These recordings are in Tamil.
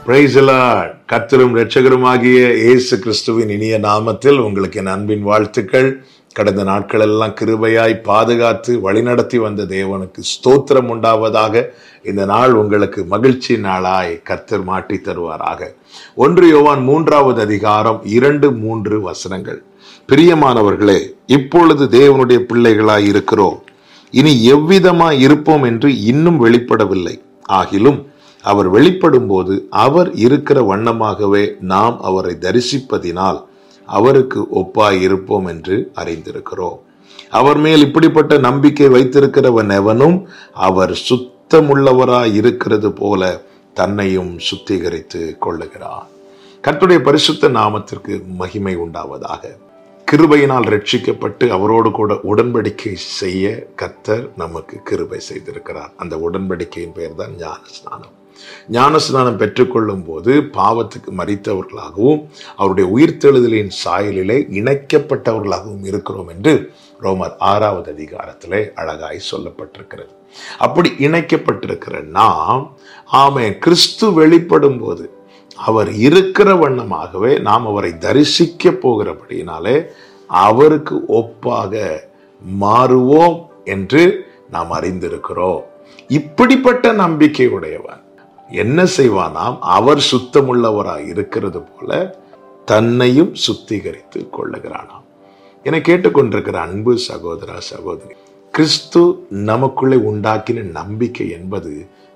பிரைஸ் கர்த்தரும் இரட்சகருமாகிய இயேசு கிறிஸ்துவின் இனிய நாமத்தில் உங்களுக்கு என் அன்பின் வாழ்த்துக்கள் கடந்த நாட்கள் எல்லாம் கிருபையாய் பாதுகாத்து வழிநடத்தி வந்த தேவனுக்கு ஸ்தோத்திரம் உண்டாவதாக இந்த நாள் உங்களுக்கு மகிழ்ச்சி நாளாய் கர்த்தர் மாட்டி தருவாராக ஒன்று யோவான் மூன்றாவது அதிகாரம் இரண்டு மூன்று வசனங்கள் பிரியமானவர்களே இப்பொழுது தேவனுடைய பிள்ளைகளாய் இருக்கிறோம் இனி எவ்விதமாய் இருப்போம் என்று இன்னும் வெளிப்படவில்லை ஆகிலும் அவர் வெளிப்படும் போது அவர் இருக்கிற வண்ணமாகவே நாம் அவரை தரிசிப்பதினால் அவருக்கு ஒப்பாய் இருப்போம் என்று அறிந்திருக்கிறோம் அவர் மேல் இப்படிப்பட்ட நம்பிக்கை வைத்திருக்கிறவன் எவனும் அவர் சுத்தமுள்ளவராய் இருக்கிறது போல தன்னையும் சுத்திகரித்து கொள்ளுகிறார் கர்த்தருடைய பரிசுத்த நாமத்திற்கு மகிமை உண்டாவதாக கிருபையினால் ரட்சிக்கப்பட்டு அவரோடு கூட உடன்படிக்கை செய்ய கர்த்தர் நமக்கு கிருபை செய்திருக்கிறார் அந்த உடன்படிக்கையின் பெயர் தான் ஞான ஸ்நானம் ஞான ஸ்நானம் பெற்றுக்கொள்ளும் போது பாவத்துக்கு மறித்தவர்களாகவும் அவருடைய உயிர்த்தெழுதலின் சாயலிலே இணைக்கப்பட்டவர்களாகவும் இருக்கிறோம் என்று ரோமர் ஆறாவது அதிகாரத்திலே அழகாய் சொல்லப்பட்டிருக்கிறது அப்படி இணைக்கப்பட்டிருக்கிற நாம் ஆமே கிறிஸ்து வெளிப்படும் போது அவர் இருக்கிற வண்ணமாகவே நாம் அவரை தரிசிக்க போகிறபடியினாலே அவருக்கு ஒப்பாக மாறுவோம் என்று நாம் அறிந்திருக்கிறோம் இப்படிப்பட்ட நம்பிக்கை உடையவன் என்ன செய்வானாம் அவர் சுத்தமுள்ளவராய் இருக்கிறது போல தன்னையும் சுத்திகரித்து கொள்ளுகிறானாம் என கேட்டுக்கொண்டிருக்கிற அன்பு சகோதரா சகோதரி கிறிஸ்து நமக்குள்ளே உண்டாக்கின நம்பிக்கை என்பது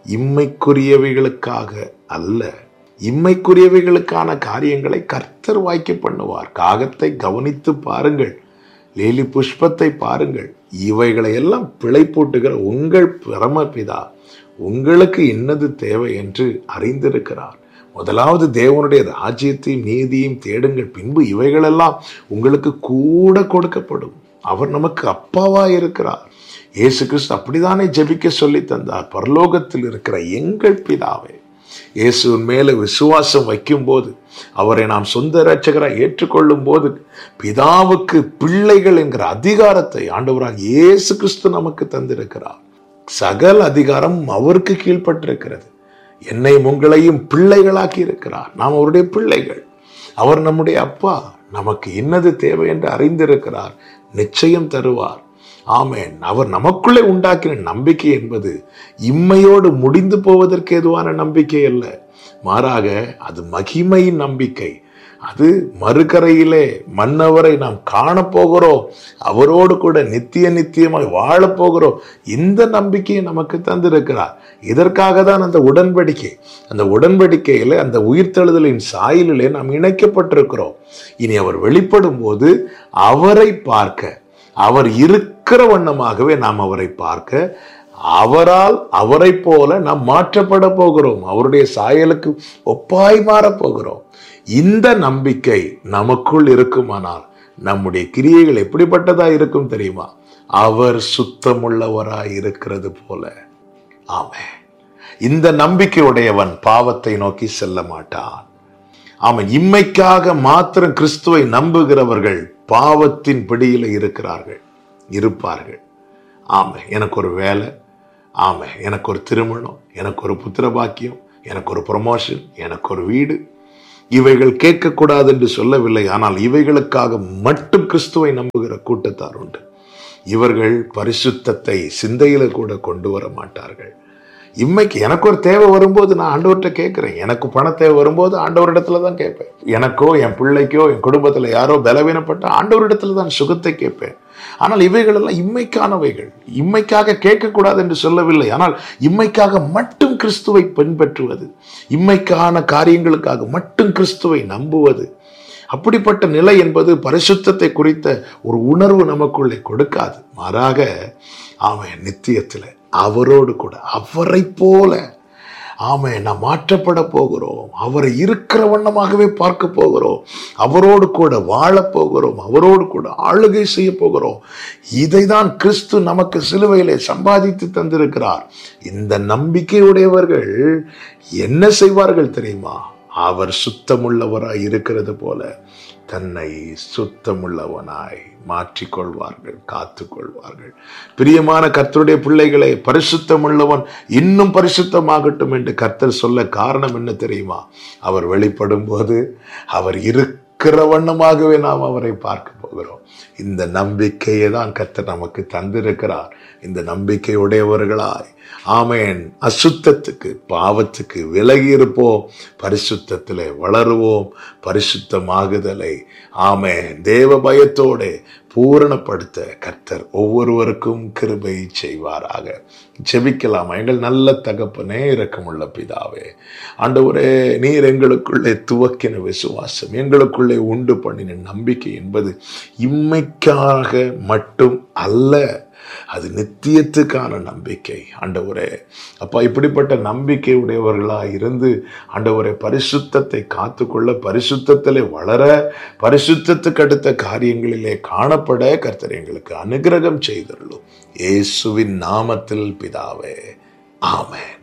இம்மைக்குரியவைகளுக்காக அல்ல இம்மைக்குரியவைகளுக்கான காரியங்களை கர்த்தர் வாய்க்க பண்ணுவார் காகத்தை கவனித்து பாருங்கள் லேலி புஷ்பத்தை பாருங்கள் இவைகளை எல்லாம் பிழை போட்டுகிற உங்கள் பரமபிதா உங்களுக்கு என்னது தேவை என்று அறிந்திருக்கிறார் முதலாவது தேவனுடைய ராஜ்யத்தையும் நீதியையும் தேடுங்கள் பின்பு இவைகளெல்லாம் உங்களுக்கு கூட கொடுக்கப்படும் அவர் நமக்கு அப்பாவா இருக்கிறார் இயேசு கிறிஸ்து அப்படித்தானே ஜெபிக்க சொல்லி தந்தார் பரலோகத்தில் இருக்கிற எங்கள் பிதாவே இயேசுவின் மேலே விசுவாசம் வைக்கும் போது அவரை நாம் சொந்த ரட்சகராக ஏற்றுக்கொள்ளும் போது பிதாவுக்கு பிள்ளைகள் என்கிற அதிகாரத்தை ஆண்டவராக இயேசு கிறிஸ்து நமக்கு தந்திருக்கிறார் சகல அதிகாரம் அவருக்கு கீழ்ப்பட்டிருக்கிறது என்னையும் உங்களையும் பிள்ளைகளாக்கி இருக்கிறார் நாம் அவருடைய பிள்ளைகள் அவர் நம்முடைய அப்பா நமக்கு என்னது தேவை என்று அறிந்திருக்கிறார் நிச்சயம் தருவார் ஆமேன் அவர் நமக்குள்ளே உண்டாக்கின நம்பிக்கை என்பது இம்மையோடு முடிந்து போவதற்கு எதுவான நம்பிக்கை அல்ல மாறாக அது மகிமையின் நம்பிக்கை அது மறுகரையிலே மன்னவரை நாம் காணப்போகிறோம் அவரோடு கூட நித்திய நித்தியமாய் வாழப் போகிறோம் இந்த நம்பிக்கையை நமக்கு தந்திருக்கிறார் இதற்காக தான் அந்த உடன்படிக்கை அந்த உடன்படிக்கையில அந்த உயிர்த்தெழுதலின் சாயலிலே நாம் இணைக்கப்பட்டிருக்கிறோம் இனி அவர் வெளிப்படும் போது அவரை பார்க்க அவர் இருக்கிற வண்ணமாகவே நாம் அவரை பார்க்க அவரால் அவரை போல நாம் மாற்றப்பட போகிறோம் அவருடைய சாயலுக்கு ஒப்பாய் மாறப் போகிறோம் இந்த நம்பிக்கை நமக்குள் இருக்குமானால் நம்முடைய கிரியைகள் எப்படிப்பட்டதா இருக்கும் தெரியுமா அவர் சுத்தமுள்ளவராய் இருக்கிறது போல ஆமே இந்த நம்பிக்கையுடையவன் பாவத்தை நோக்கி செல்ல மாட்டான் ஆமாம் இம்மைக்காக மாத்திரம் கிறிஸ்துவை நம்புகிறவர்கள் பாவத்தின் பிடியில் இருக்கிறார்கள் இருப்பார்கள் ஆமை எனக்கு ஒரு வேலை ஆமை எனக்கு ஒரு திருமணம் எனக்கு ஒரு புத்திர பாக்கியம் எனக்கு ஒரு ப்ரொமோஷன் எனக்கு ஒரு வீடு இவைகள் கேட்கக்கூடாது என்று சொல்லவில்லை ஆனால் இவைகளுக்காக மட்டும் கிறிஸ்துவை நம்புகிற கூட்டத்தார் உண்டு இவர்கள் பரிசுத்தத்தை சிந்தையில கூட கொண்டு வர மாட்டார்கள் இம்மைக்கு எனக்கு ஒரு தேவை வரும்போது நான் ஆண்டவர்கிட்ட கேட்குறேன் எனக்கு பண தேவை வரும்போது ஆண்டவரிடத்துல தான் கேட்பேன் எனக்கோ என் பிள்ளைக்கோ என் குடும்பத்தில் யாரோ பலவீனப்பட்ட ஆண்டவரிடத்துல தான் சுகத்தை கேட்பேன் ஆனால் இவைகள் எல்லாம் இம்மைக்கானவைகள் இம்மைக்காக கேட்கக்கூடாது என்று சொல்லவில்லை ஆனால் இம்மைக்காக மட்டும் கிறிஸ்துவை பின்பற்றுவது இம்மைக்கான காரியங்களுக்காக மட்டும் கிறிஸ்துவை நம்புவது அப்படிப்பட்ட நிலை என்பது பரிசுத்தத்தை குறித்த ஒரு உணர்வு நமக்குள்ளே கொடுக்காது மாறாக அவன் நித்தியத்தில் அவரோடு கூட அவரை போல ஆமை நாம் மாற்றப்பட போகிறோம் அவரை இருக்கிற வண்ணமாகவே பார்க்க போகிறோம் அவரோடு கூட வாழப் போகிறோம் அவரோடு கூட ஆளுகை செய்ய போகிறோம் இதை தான் கிறிஸ்து நமக்கு சிலுவையிலே சம்பாதித்து தந்திருக்கிறார் இந்த நம்பிக்கையுடையவர்கள் என்ன செய்வார்கள் தெரியுமா அவர் சுத்தமுள்ளவராய் இருக்கிறது போல தன்னை சுத்தமுள்ளவனாய் மாற்றிக்கொள்வார்கள் காத்துக்கொள்வார்கள் பிரியமான கர்த்தருடைய பிள்ளைகளை பரிசுத்தமுள்ளவன் இன்னும் பரிசுத்தமாகட்டும் என்று கர்த்தர் சொல்ல காரணம் என்ன தெரியுமா அவர் வெளிப்படும் போது அவர் இருக்கிற வண்ணமாகவே நாம் அவரை பார்க்க போகிறோம் இந்த நம்பிக்கையை தான் கர்த்தர் நமக்கு தந்திருக்கிறார் இந்த நம்பிக்கையுடையவர்களாய் ஆமேன் அசுத்தத்துக்கு பாவத்துக்கு விலகி இருப்போம் பரிசுத்தத்திலே வளருவோம் பரிசுத்தமாகுதலை ஆமேன் தேவ பயத்தோட பூரணப்படுத்த கர்த்தர் ஒவ்வொருவருக்கும் கிருபை செய்வாராக செபிக்கலாம் எங்கள் நல்ல தகப்பனே இரக்கமுள்ள பிதாவே ஆண்டவரே நீர் எங்களுக்குள்ளே துவக்கின விசுவாசம் எங்களுக்குள்ளே உண்டு பண்ணின நம்பிக்கை என்பது இம்மைக்காக மட்டும் அல்ல அது நித்தியத்துக்கான நம்பிக்கை ஆண்டவரே அப்பா இப்படிப்பட்ட நம்பிக்கை உடையவர்களாக இருந்து ஆண்டவரே பரிசுத்தத்தை காத்துக்கொள்ள பரிசுத்தத்திலே வளர பரிசுத்தத்துக்கு அடுத்த காரியங்களிலே காணப்பட கர்த்தர் எங்களுக்கு அனுகிரகம் செய்தருளும் இயேசுவின் நாமத்தில் பிதாவே ஆமென்